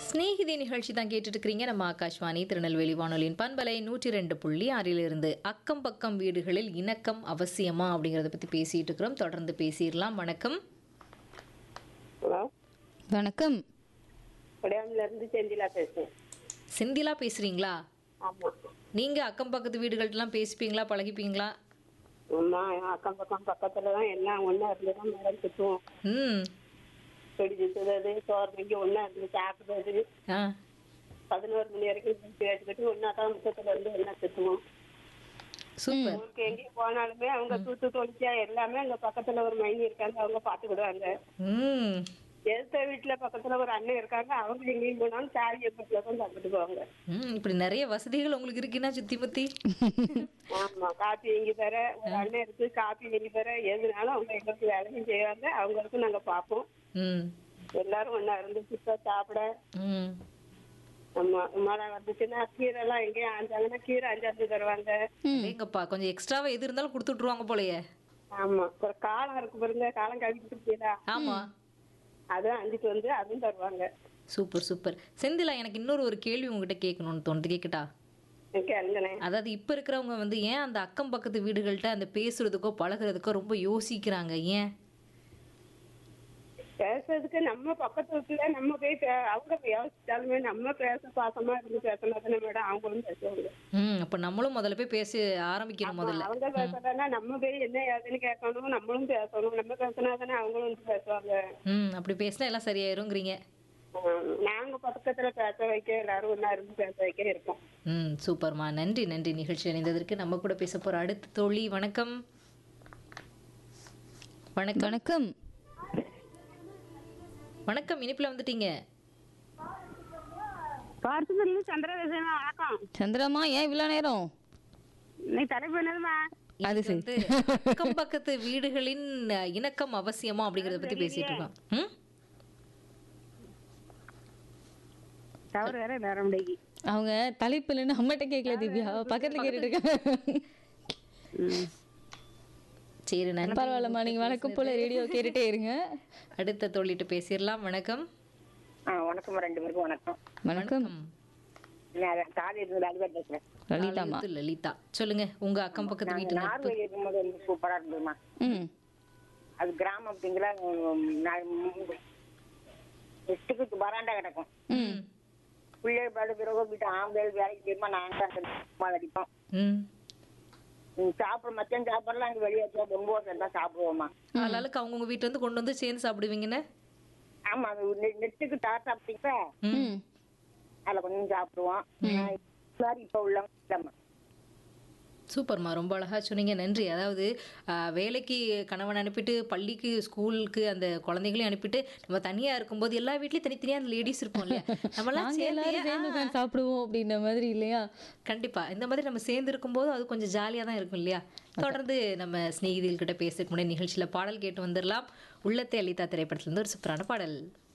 ஸ்நேகிதி நிகழ்ச்சி தான் கேட்டுட்டு இருக்கிறீங்க நம்ம ஆகாஷ்வாணி திருநெல்வேலி வானொலியின் பண்பலை நூற்றி ரெண்டு புள்ளி ஆறிலிருந்து அக்கம் பக்கம் வீடுகளில் இணக்கம் அவசியமா அப்படிங்கிறத பற்றி பேசிட்டு இருக்கிறோம் தொடர்ந்து பேசிடலாம் வணக்கம் ஹலோ வணக்கம் உடையாமில இருந்து செந்திலா பேசுறேன் செந்திலா பேசுறீங்களா ஆமா நீங்க அக்கம் பக்கத்து வீடுகள்ட்டலாம் பேசிப்பீங்களா பழகிப்பீங்களா அம்மா அக்கம் பக்கம் பக்கத்துல தான் எல்லாம் ஒண்ணா இருந்து தான் மேடம் சுத்துவோம் ம் பிடிச்சி சுடுறது சோறு மங்கி ஒண்ணா இருந்து சாப்பிடுறது ஆ பதினோரு மணி வரைக்கும் கேட்டுக்கிட்டு ஒன்னா தான் முத்தத்துல இருந்து ஒண்ணா சுத்துவோம் சூப்பர் ஊருக்கு எங்கேயும் போனாலுமே அவங்க தூத்து தொளிச்சா எல்லாமே அங்க பக்கத்துல ஒரு மைனி இருக்காங்க அவங்க பாத்துக்கிடுவாங்க ம் எதிர்த்த வீட்டுல பக்கத்துல ஒரு அண்ணன் இருக்காங்க அவங்க எங்கேயும் போனாலும் சாவி எப்பத்துல தான் தந்துட்டு போவாங்க ம் இப்படி நிறைய வசதிகள் உங்களுக்கு இருக்குன்னா சுத்தி பத்தி ஆமா காப்பி எங்கி தர ஒரு அண்ணன் இருக்கு காப்பி எங்கி தர எதுனாலும் அவங்க எங்களுக்கு வேலையும் செய்வாங்க அவங்களுக்கும் நாங்க பார்ப்போம் ம் எல்லாரும் ஒண்ணா இருந்து சுத்த சாப்பிட ம் ஆமா மழை வந்துச்சுன்னா கீரை எல்லாம் எங்கேயும் ஆஞ்சாங்கன்னா கீரை அஞ்சாந்து தருவாங்க எங்கப்பா கொஞ்சம் எக்ஸ்ட்ராவா எது இருந்தாலும் கொடுத்து விட்டுருவாங்க போலயே ஆமா ஒரு காலம் இருக்கு பாருங்க காலம் கழிச்சு இருக்கீங்களா ஆமா அதுவும் அஞ்சுட்டு வந்து அதுவும் தருவாங்க சூப்பர் சூப்பர் செந்திலா எனக்கு இன்னொரு ஒரு கேள்வி உங்ககிட்ட கேட்கணும்னு தோணுது கேட்கட்டா கேளுங்கண்ணே அதாவது இப்போ இருக்கிறவங்க வந்து ஏன் அந்த அக்கம் பக்கத்து வீடுகள்கிட்ட அந்த பேசுறதுக்கோ பழகுறதுக்கோ ரொம்ப யோசிக்கிறாங்க ஏன் பேசுறதுக்கு நம்ம பக்கத்து வீட்டுல நம்ம போய் பே- அவங்க யோசிச்சாலுமே நம்ம பேச பாசமா இருந்து பேசினா தானே மேடம் அவங்களும் பேசுவாங்க ம் அப்போ நம்மளும் முதல்ல போய் பேச ஆரம்பிக்கணும் முதல்ல அவங்க பேசுறதுனா நம்ம போய் என்ன ஏதுன்னு கேட்கணும் நம்மளும் பேசணும் நம்ம பேசினா தானே அவங்களும் வந்து பேசுவாங்க ம் அப்படி பேசினா எல்லாம் சரியாயிருங்கிறீங்க ஆம், நாங்க பக்கத்துல பேச வைக்க எல்லாரும் ஒண்ணா இருந்து பேச வைக்க இருக்கோம் ம் சூப்பர்மா நன்றி நன்றி நிகழ்ச்சி இணைந்ததற்கு நம்ம கூட பேச போற அடுத்த தோழி வணக்கம் வணக்கம் வணக்கம் வணக்கம் இனிப்புல வந்துட்டீங்க பார்த்ததுல சந்திரதேசமா வணக்கம் சந்திரமா ஏன் இவ்வளோ நேரம் நீ தலைப்பு என்னதுமா அது சரி வந்து அக்கம் பக்கத்து வீடுகளின் அஹ், இணக்கம் அவசியமா அப்படிங்கறத பத்தி பேசிட்டு இருக்கோம் ம் தவறு வேற நேரம் முடிக்கி அவங்க தலைப்பு இல்லைன்னு அம்மட்ட கேட்கல திவ்யா பக்கத்துல கேட்டுட்டு இருக்காங்க சரி நன்றி பரவாயில்லம்மா நீங்க வணக்கம் போல ரேடியோ கேட்டுட்டே இருங்க அடுத்த தோழிட்டு பேசிடலாம் வணக்கம் வணக்கம் ரெண்டு பேருக்கும் வணக்கம் வணக்கம் நான் காலையில இருந்து அடிபட்டு பேசுறேன் லலிதாமா இது லலிதா சொல்லுங்க உங்க அக்கம் பக்கத்து வீட்டு நட்பு நார்வே இருக்கும்போது வந்து சூப்பரா இருந்ததுமா ம் அது கிராமம் அப்படிங்கிற எட்டுக்கு வராண்டா கிடக்கும் ம் பிள்ளைகள் பாடு பிறகு வீட்டு ஆம்பளை வேலைக்கு போயிருமா நாங்க அடிப்போம் ம் ம், சாப்பிட மத்தியம் சாப்பிடலாம் அங்க வெளியே வச்சா ஒன்பது தான் சாப்பிடுவோமா ஆளாளுக்கு அவங்கவுங்க வீட்டுல இருந்து கொண்டு வந்து சேர்ந்து சாப்பிடுவீங்கன்னு ஆமா அது நெ- நெட்டுக்கு தார் சாப்பிட்டீங்க ம் அதுல கொஞ்சம் சாப்பிடுவோம் எல்லாரும் இப்ப உள்ளவங்க இல்லம்மா சூப்பர்மா ரொம்ப அழகா சொன்னீங்க நன்றி அதாவது ஆஹ், வேலைக்கு கணவன் அனுப்பிட்டு பள்ளிக்கு ஸ்கூலுக்கு அந்த குழந்தைகளையும் அனுப்பிட்டு நம்ம தனியா இருக்கும்போது எல்லா வீட்லயும் தனித்தனியா அந்த லேடிஸ் இருப்போம் இல்லையா நம்மலாம் நாங்க சேர்ந்து எல்லாரும் சேர்ந்து ஆ, உட்கார்ந்து சாப்பிடுவோம் அப்படின்ற மாதிரி இல்லையா கண்டிப்பா இந்த மாதிரி நம்ம சேர்ந்து இருக்கும்போது அது கொஞ்சம் ஜாலியா தான் இருக்கும் இல்லையா தொடர்ந்து நம்ம சிநேகிதிகள் கிட்ட பேசுறதுக்கு முன்னாடி நிகழ்ச்சியில பாடல் கேட்டு வந்துடலாம் உள்ளத்தை அளித்தா திரைப்படத்துல இருந்து ஒரு சூப்பரான பாடல்